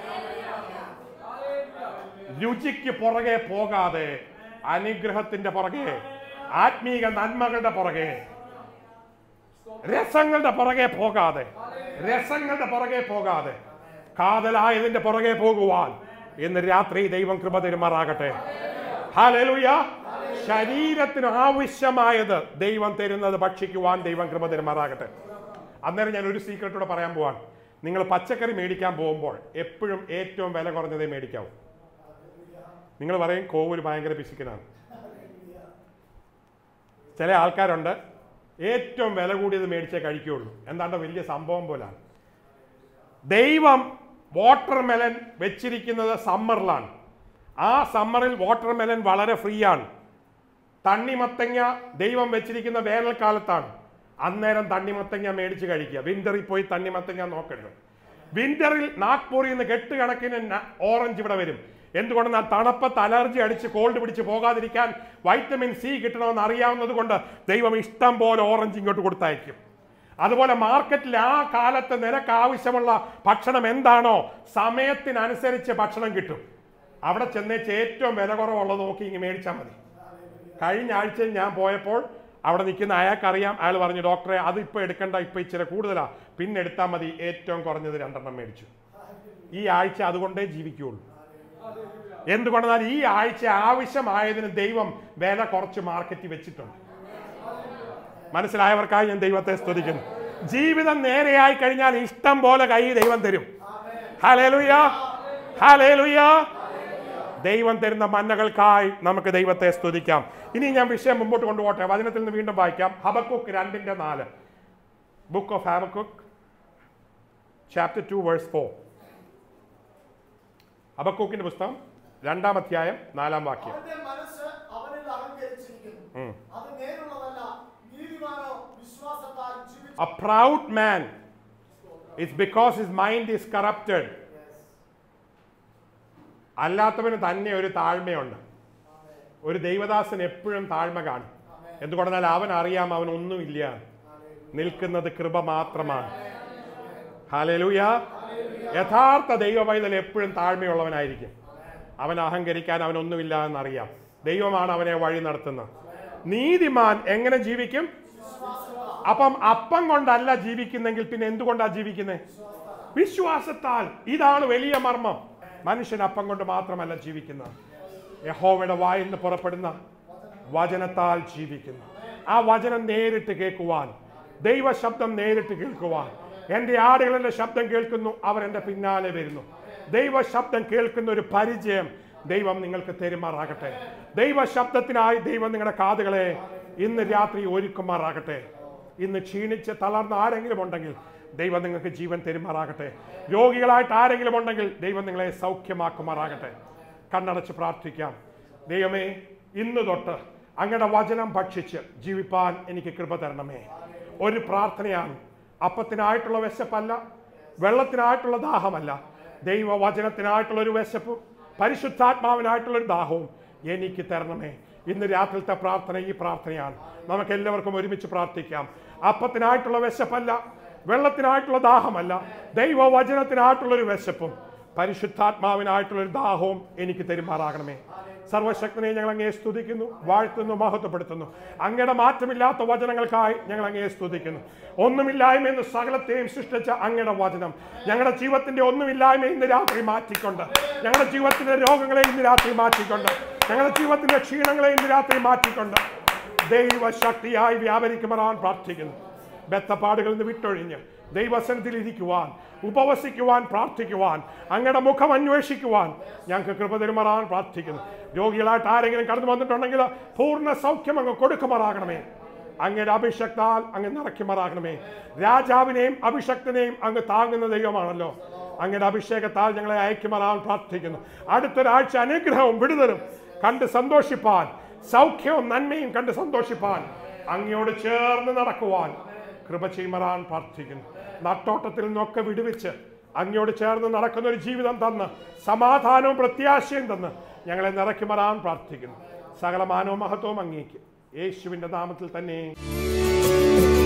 രുചിക്ക് പുറകെ പോകാതെ അനുഗ്രഹത്തിന്റെ പുറകെ ആത്മീക നന്മകളുടെ പുറകെ രസങ്ങളുടെ പുറകെ പോകാതെ രസങ്ങളുടെ പുറകെ പോകാതെ കാതലായതിന്റെ പുറകെ പോകുവാൻ ഇന്ന് രാത്രി ദൈവം കൃപ തരുമാറാകട്ടെ ഹല്ലേലൂയ ശരീരത്തിന് ആവശ്യമായത് ദൈവം തരുന്നത് ഭക്ഷിക്കുവാൻ ദൈവം കൃപ തരുമാറാകട്ടെ അന്നേരം ഞാൻ ഒരു സീക്രട്ടോടെ പറയാൻ പോവാൻ നിങ്ങൾ പച്ചക്കറി മേടിക്കാൻ പോകുമ്പോൾ എപ്പോഴും ഏറ്റവും വില കുറഞ്ഞതേ മേടിക്കാവൂ നിങ്ങൾ പറയും കോവൂര് ഭയങ്കര പിശുക്കനാണ് ചില ആൾക്കാരുണ്ട് ഏറ്റവും വില കൂടിയത് മേടിച്ചേ കഴിക്കുകയുള്ളൂ എന്താണ്ട് വലിയ സംഭവം പോലാണ് ദൈവം വാട്ടർ മെലൻ വെച്ചിരിക്കുന്നത് സമ്മറിലാണ് ആ സമ്മറിൽ വാട്ടർ മെലൻ വളരെ ഫ്രീ ആണ് തണ്ണിമത്തങ്ങ ദൈവം വെച്ചിരിക്കുന്ന വേനൽക്കാലത്താണ് അന്നേരം തണ്ണിമത്തങ്ങ മേടിച്ച് കഴിക്കുക വിന്ററിൽ പോയി തണ്ണിമത്തങ്ങ നോക്കരുത് വിന്ററിൽ നാഗ്പൂരിൽ നിന്ന് കെട്ടുകണക്കിന് ന- ഓറഞ്ച് ഇവിടെ വരും എന്തുകൊണ്ടെന്നാൽ തണുപ്പത്ത് അലർജി അടിച്ച് കോൾഡ് പിടിച്ച് പോകാതിരിക്കാൻ വൈറ്റമിൻ സി കിട്ടണമെന്ന് അറിയാവുന്നത് കൊണ്ട് ദൈവം ഇഷ്ടം പോലെ ഓറഞ്ച് ഇങ്ങോട്ട് കൊടുത്തയക്കും അതുപോലെ മാർക്കറ്റിൽ ആ കാലത്ത് നിനക്ക് ആവശ്യമുള്ള ഭക്ഷണം എന്താണോ സമയത്തിനനുസരിച്ച് ഭക്ഷണം കിട്ടും അവിടെ ചെന്നേച്ച് ഏറ്റവും വില കുറവുള്ളത് നോക്കി ഇങ്ങ് മേടിച്ചാൽ മതി കഴിഞ്ഞ ആഴ്ചയിൽ ഞാൻ പോയപ്പോൾ അവിടെ നിൽക്കുന്ന അയാൾക്കറിയാം അയാൾ പറഞ്ഞു ഡോക്ടറെ അത് ഇപ്പോൾ എടുക്കണ്ട ഇപ്പോൾ ഇച്ചിരി കൂടുതലാ പിന്നെ എടുത്താൽ മതി ഏറ്റവും കുറഞ്ഞത് രണ്ടെണ്ണം മേടിച്ചു ഈ ആഴ്ച അതുകൊണ്ടേ ജീവിക്കുകയുള്ളൂ എന്തുകൊണ്ടെന്നാൽ ഈ ആഴ്ച ആവശ്യമായതിന് ദൈവം വില കുറച്ച് മാർക്കറ്റിൽ വെച്ചിട്ടുണ്ട് മനസ്സിലായവർക്കായി ഞാൻ ദൈവത്തെ സ്തുതിക്കുന്നു ജീവിതം നേരെയായി കഴിഞ്ഞാൽ ഇഷ്ടം പോലെ കൈ ദൈവം തരും ഹലേലുയ ഹലേലുയ ദൈവം തരുന്ന മന്നകൾക്കായി നമുക്ക് ദൈവത്തെ സ്തുതിക്കാം ഇനി ഞാൻ വിഷയം മുമ്പോട്ട് കൊണ്ടുപോട്ടെ വചനത്തിൽ നിന്ന് വീണ്ടും വായിക്കാം ഹബക്കുക്ക് രണ്ടിന്റെ നാല് book of Habakkuk chapter two verse four ഹബക്കൂക്കിന്റെ പുസ്തകം രണ്ടാം അധ്യായം നാലാം വാക്യം അവന്റെ മനസ്സ് അവനിൽ അഹങ്കരിച്ചിരിക്കുന്നു ഉം. അത് നേരുള്ളതല്ല നീതിമാനോ വിശ്വാസത്താൽ ജീവിച്ചു A proud man is because his mind is corrupted. അല്ലാത്തവന് തന്നെ ഒരു താഴ്മയുണ്ട് ഒരു ദൈവദാസൻ എപ്പോഴും താഴ്മ കാണും എന്തുകൊണ്ടെന്നാൽ അവൻ അറിയാം അവൻ ഒന്നുമില്ല നിൽക്കുന്നത് കൃപ മാത്രമാണ് ഹാലലൂയ യഥാർത്ഥ ദൈവ പൈതൽ എപ്പോഴും താഴ്മയുള്ളവനായിരിക്കും അവൻ അഹങ്കരിക്കാൻ അവനൊന്നുമില്ല എന്നറിയാം ദൈവമാണ് അവനെ വഴി നടത്തുന്നത് നീതിമാൻ എങ്ങനെ ജീവിക്കും അപ്പം അപ്പം കൊണ്ടല്ല ജീവിക്കുന്നെങ്കിൽ പിന്നെ എന്തുകൊണ്ടാ ജീവിക്കുന്നത് വിശ്വാസത്താൽ ഇതാണ് വലിയ മർമ്മം മനുഷ്യൻ അപ്പം കൊണ്ട് മാത്രമല്ല ജീവിക്കുന്നത് യഹോവയുടെ വായിൽ നിന്ന് പുറപ്പെടുന്ന വചനത്താൽ ജീവിക്കുന്നു ആ വചനം നേരിട്ട് കേൾക്കുവാൻ ദൈവ ശബ്ദം നേരിട്ട് കേൾക്കുവാൻ എൻ്റെ ആടുകളുടെ ശബ്ദം കേൾക്കുന്നു അവർ എൻ്റെ പിന്നാലെ വരുന്നു ദൈവ ശബ്ദം കേൾക്കുന്ന ഒരു പരിചയം ദൈവം നിങ്ങൾക്ക് തെരുമാറാകട്ടെ ദൈവ ശബ്ദത്തിനായി ദൈവം നിങ്ങളുടെ കാതുകളെ ഇന്ന് രാത്രി ഒരുക്കുമാറാകട്ടെ ഇന്ന് ക്ഷീണിച്ച് തളർന്ന ആരെങ്കിലും ഉണ്ടെങ്കിൽ ദൈവം നിങ്ങൾക്ക് ജീവൻ തെരുമാറാകട്ടെ രോഗികളായിട്ട് ആരെങ്കിലും ഉണ്ടെങ്കിൽ ദൈവം നിങ്ങളെ സൗഖ്യമാക്കുമാറാകട്ടെ കണ്ണടച്ച് പ്രാർത്ഥിക്കാം ദൈവമേ ഇന്ന് തൊട്ട് അങ്ങയുടെ വചനം ഭക്ഷിച്ച് ജീവിപ്പാൻ എനിക്ക് കൃപ തരണമേ ഒരു പ്രാർത്ഥനയാണ് അപ്പത്തിനായിട്ടുള്ള വിശപ്പല്ല വെള്ളത്തിനായിട്ടുള്ള ദാഹമല്ല ദൈവവചനത്തിനായിട്ടുള്ള ഒരു വിശപ്പും പരിശുദ്ധാത്മാവിനായിട്ടുള്ള ഒരു ദാഹവും എനിക്ക് തരണമേ ഇന്ന് രാത്രിയിലത്തെ പ്രാർത്ഥന ഈ പ്രാർത്ഥനയാണ് നമുക്ക് എല്ലാവർക്കും ഒരുമിച്ച് പ്രാർത്ഥിക്കാം അപ്പത്തിനായിട്ടുള്ള വിശപ്പല്ല വെള്ളത്തിനായിട്ടുള്ള ദാഹമല്ല ദൈവവചനത്തിനായിട്ടുള്ള ഒരു വിശപ്പും പരിശുദ്ധാത്മാവിനായിട്ടുള്ള ഒരു ദാഹവും എനിക്ക് തെരുമാറാകണമേ സർവശക്തനെ ഞങ്ങൾ അങ്ങേ സ്തുതിക്കുന്നു വാഴ്ത്തുന്നു മഹത്വപ്പെടുത്തുന്നു അങ്ങയുടെ മാറ്റമില്ലാത്ത വചനങ്ങൾക്കായി ഞങ്ങൾ അങ്ങേ സ്തുതിക്കുന്നു ഒന്നുമില്ലായ്മ എന്ന് സകലത്തെയും സൃഷ്ടിച്ച അങ്ങയുടെ വചനം ഞങ്ങളുടെ ജീവിതത്തിന്റെ ഒന്നുമില്ലായ്മ ഇന്ന് രാത്രി മാറ്റിക്കൊണ്ട് ഞങ്ങളുടെ ജീവിതത്തിന്റെ രോഗങ്ങളെ ഇന്ന് രാത്രി മാറ്റിക്കൊണ്ട് ഞങ്ങളുടെ ജീവിതത്തിന്റെ ക്ഷീണങ്ങളെ ഇന്ന് രാത്രി മാറ്റിക്കൊണ്ട് ദൈവശക്തിയായി വ്യാപരിക്കുമാറാൻ പ്രാർത്ഥിക്കുന്നു ബത്തപ്പാടുകളിൽ നിന്ന് വിട്ടൊഴിഞ്ഞ് ദൈവസനത്തിൽ ഇരിക്കുവാൻ ഉപവസിക്കുവാൻ പ്രാർത്ഥിക്കുവാൻ അങ്ങയുടെ മുഖം അന്വേഷിക്കുവാൻ ഞങ്ങൾക്ക് കൃപ തരുമാറാൻ പ്രാർത്ഥിക്കുന്നു രോഗികളായിട്ട് ആരെങ്കിലും കടന്നു വന്നിട്ടുണ്ടെങ്കിൽ പൂർണ്ണ സൗഖ്യം അങ്ങ് കൊടുക്കുമാറാകണമേ അങ്ങയുടെ അഭിഷക്താൽ അങ്ങ് നിറയ്ക്കുമാറാകണമേ രാജാവിനെയും അഭിഷക്തനെയും അങ്ങ് താങ്ങുന്ന ദൈവമാണല്ലോ അങ്ങയുടെ അഭിഷേകത്താൽ ഞങ്ങളെ അയക്കുമാറാൻ പ്രാർത്ഥിക്കുന്നു അടുത്തൊരാഴ്ച അനുഗ്രഹവും വിടുതലും കണ്ട് സന്തോഷിപ്പാൻ സൗഖ്യവും നന്മയും കണ്ട് സന്തോഷിപ്പാൻ അങ്ങയോട് ചേർന്ന് നടക്കുവാൻ കൃപ ചെയ്യുമാറാൻ പ്രാർത്ഥിക്കുന്നു നട്ടോട്ടത്തിൽ നിന്നൊക്കെ വിടുവിച്ച് അങ്ങയോട് ചേർന്ന് നടക്കുന്ന ഒരു ജീവിതം തന്ന് സമാധാനവും പ്രത്യാശയും തന്ന് ഞങ്ങളെ നിറയ്ക്കുമാറാൻ പ്രാർത്ഥിക്കുന്നു സകല മാനവും മഹത്വവും അങ്ങേക്ക് യേശുവിൻ്റെ നാമത്തിൽ തന്നെ